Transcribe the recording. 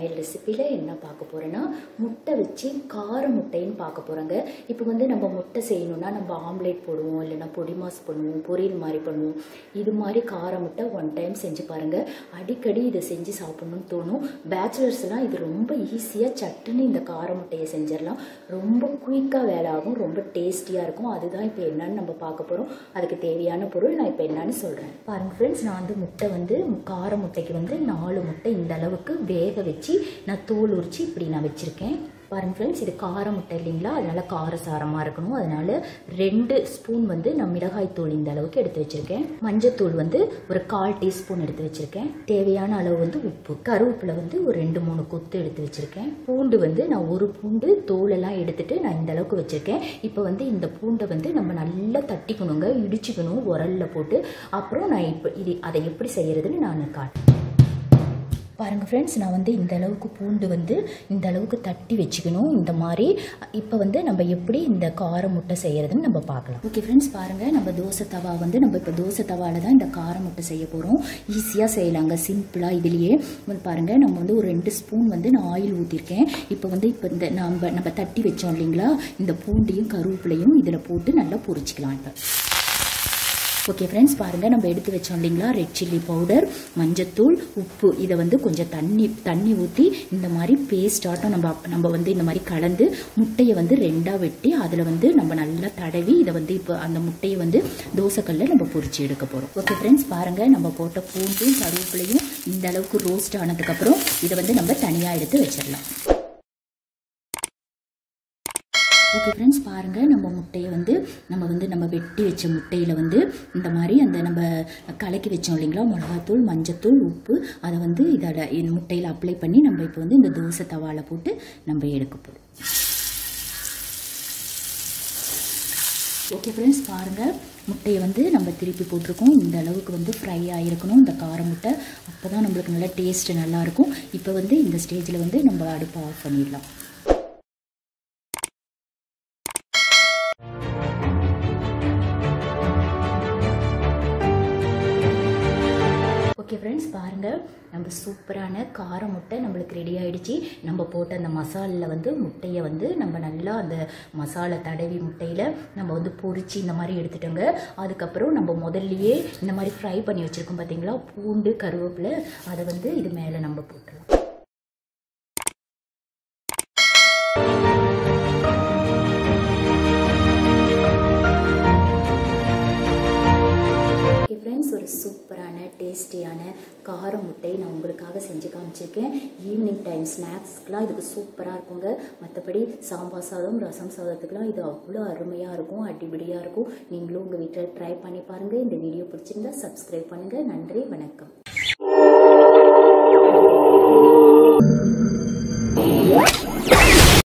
சமையல் ரெசிப்பியில் என்ன பார்க்க போகிறேன்னா முட்டை வச்சு கார முட்டைன்னு பார்க்க போகிறோங்க இப்போ வந்து நம்ம முட்டை செய்யணும்னா நம்ம ஆம்லேட் போடுவோம் இல்லைன்னா பொடி மாஸ் பண்ணுவோம் பொரியல் மாதிரி பண்ணுவோம் இது மாதிரி கார முட்டை ஒன் டைம் செஞ்சு பாருங்கள் அடிக்கடி இதை செஞ்சு சாப்பிடணும்னு தோணும் பேச்சுலர்ஸ்லாம் இது ரொம்ப ஈஸியாக சட்டுன்னு இந்த கார முட்டையை செஞ்சிடலாம் ரொம்ப குயிக்காக வேலை ஆகும் ரொம்ப டேஸ்டியாக இருக்கும் அதுதான் இப்போ என்னன்னு நம்ம பார்க்க போகிறோம் அதுக்கு தேவையான பொருள் நான் இப்போ என்னன்னு சொல்கிறேன் பாருங்கள் ஃப்ரெண்ட்ஸ் நான் வந்து முட்டை வந்து கார முட்டைக்கு வந்து நாலு முட்டை இந்த அளவுக்கு வேக வச்சு நான் தோல் உரிச்சு இப்படி நான் வச்சுருக்கேன் பாருங்க ஃப்ரெண்ட்ஸ் இது கார முட்டை இல்லைங்களா அதனால காரசாரமாக இருக்கணும் அதனால ரெண்டு ஸ்பூன் வந்து நான் மிளகாய் தூள் இந்த அளவுக்கு எடுத்து வச்சிருக்கேன் மஞ்சத்தூள் வந்து ஒரு கால் டீஸ்பூன் எடுத்து வச்சிருக்கேன் தேவையான அளவு வந்து உப்பு கருவேப்பிலை வந்து ஒரு ரெண்டு மூணு கொத்து எடுத்து வச்சிருக்கேன் பூண்டு வந்து நான் ஒரு பூண்டு தோலெல்லாம் எடுத்துட்டு நான் இந்த அளவுக்கு வச்சிருக்கேன் இப்போ வந்து இந்த பூண்டை வந்து நம்ம நல்லா தட்டிக்கணுங்க இடிச்சுக்கணும் உரல்ல போட்டு அப்புறம் நான் இப்போ இது அதை எப்படி செய்யறதுன்னு நான் காட்டுறேன் பாருங்கள் ஃப்ரெண்ட்ஸ் நான் வந்து இந்த அளவுக்கு பூண்டு வந்து இந்த அளவுக்கு தட்டி வச்சுக்கணும் இந்த மாதிரி இப்போ வந்து நம்ம எப்படி இந்த கார முட்டை செய்யறதுன்னு நம்ம பார்க்கலாம் ஓகே ஃப்ரெண்ட்ஸ் பாருங்கள் நம்ம தோசை தவா வந்து நம்ம இப்போ தோசை தவாவில் தான் இந்த கார முட்டை செய்ய போகிறோம் ஈஸியாக செய்யலாங்க சிம்பிளாக இதுலேயே வந்து பாருங்கள் நம்ம வந்து ஒரு ரெண்டு ஸ்பூன் வந்து நான் ஆயில் ஊற்றிருக்கேன் இப்போ வந்து இப்போ இந்த நம்ம நம்ம தட்டி வச்சோம் இல்லைங்களா இந்த பூண்டையும் கருவேப்பிலையும் இதில் போட்டு நல்லா பொரிச்சிக்கலாம் இப்போ ஓகே ஃப்ரெண்ட்ஸ் பாருங்கள் நம்ம எடுத்து வச்சோம் இல்லைங்களா ரெட் சில்லி பவுடர் மஞ்சத்தூள் உப்பு இதை வந்து கொஞ்சம் தண்ணி தண்ணி ஊற்றி இந்த மாதிரி பேஸ்ட் ஆட்டம் நம்ம நம்ம வந்து இந்த மாதிரி கலந்து முட்டையை வந்து ரெண்டாக வெட்டி அதில் வந்து நம்ம நல்லா தடவி இதை வந்து இப்போ அந்த முட்டையை வந்து தோசைக்கல்ல நம்ம பொரிச்சு எடுக்க போகிறோம் ஓகே ஃப்ரெண்ட்ஸ் பாருங்கள் நம்ம போட்ட பூண்டும் கருவேப்பிலையும் இந்த அளவுக்கு ரோஸ்ட் ஆனதுக்கப்புறம் இதை வந்து நம்ம தனியாக எடுத்து வச்சிடலாம் ஓகே ஃப்ரெண்ட்ஸ் பாருங்கள் நம்ம முட்டையை வந்து நம்ம வந்து நம்ம வெட்டி வச்ச முட்டையில் வந்து இந்த மாதிரி அந்த நம்ம கலக்கி வச்சோம் இல்லைங்களா மிளகாத்தூள் மஞ்சத்தூள் உப்பு அதை வந்து இதோட இந்த முட்டையில் அப்ளை பண்ணி நம்ம இப்போ வந்து இந்த தோசை தவாவில் போட்டு நம்ம எடுக்க போகிறோம் ஓகே ஃப்ரெண்ட்ஸ் பாருங்கள் முட்டையை வந்து நம்ம திருப்பி போட்டிருக்கோம் இந்த அளவுக்கு வந்து ஃப்ரை ஆகிருக்கணும் இந்த கார முட்டை அப்போ தான் நம்மளுக்கு நல்லா டேஸ்ட்டு நல்லாயிருக்கும் இப்போ வந்து இந்த ஸ்டேஜில் வந்து நம்ம அடுப்பை ஆஃப் பண்ணிடலாம் ஓகே ஃப்ரெண்ட்ஸ் பாருங்கள் நம்ம சூப்பரான கார முட்டை நம்மளுக்கு ரெடி ஆகிடுச்சு நம்ம போட்ட அந்த மசாலில் வந்து முட்டையை வந்து நம்ம நல்லா அந்த மசாலா தடவி முட்டையில் நம்ம வந்து பொரிச்சு இந்த மாதிரி எடுத்துட்டோங்க அதுக்கப்புறம் நம்ம முதல்லையே இந்த மாதிரி ஃப்ரை பண்ணி வச்சுருக்கோம் பார்த்தீங்களா பூண்டு கருவேப்பிலை அதை வந்து இது மேலே நம்ம போட்டுடலாம் ஓகே ஃப்ரெண்ட்ஸ் ஒரு சூப்பரான டேஸ்டியான கார முட்டை நான் உங்களுக்காக செஞ்சு காமிச்சிருக்கேன் ஈவினிங் டைம் ஸ்நாக்ஸ்க்கெலாம் இதுக்கு சூப்பராக இருக்குங்க மற்றபடி சாம்பார் சாதம் ரசம் சாதத்துக்குலாம் இது அவ்வளோ அருமையாக இருக்கும் அடிபடியாக இருக்கும் நீங்களும் உங்கள் வீட்டில் ட்ரை பண்ணி பாருங்கள் இந்த வீடியோ பிடிச்சிருந்தா சப்ஸ்கிரைப் பண்ணுங்கள் நன்றி வணக்கம்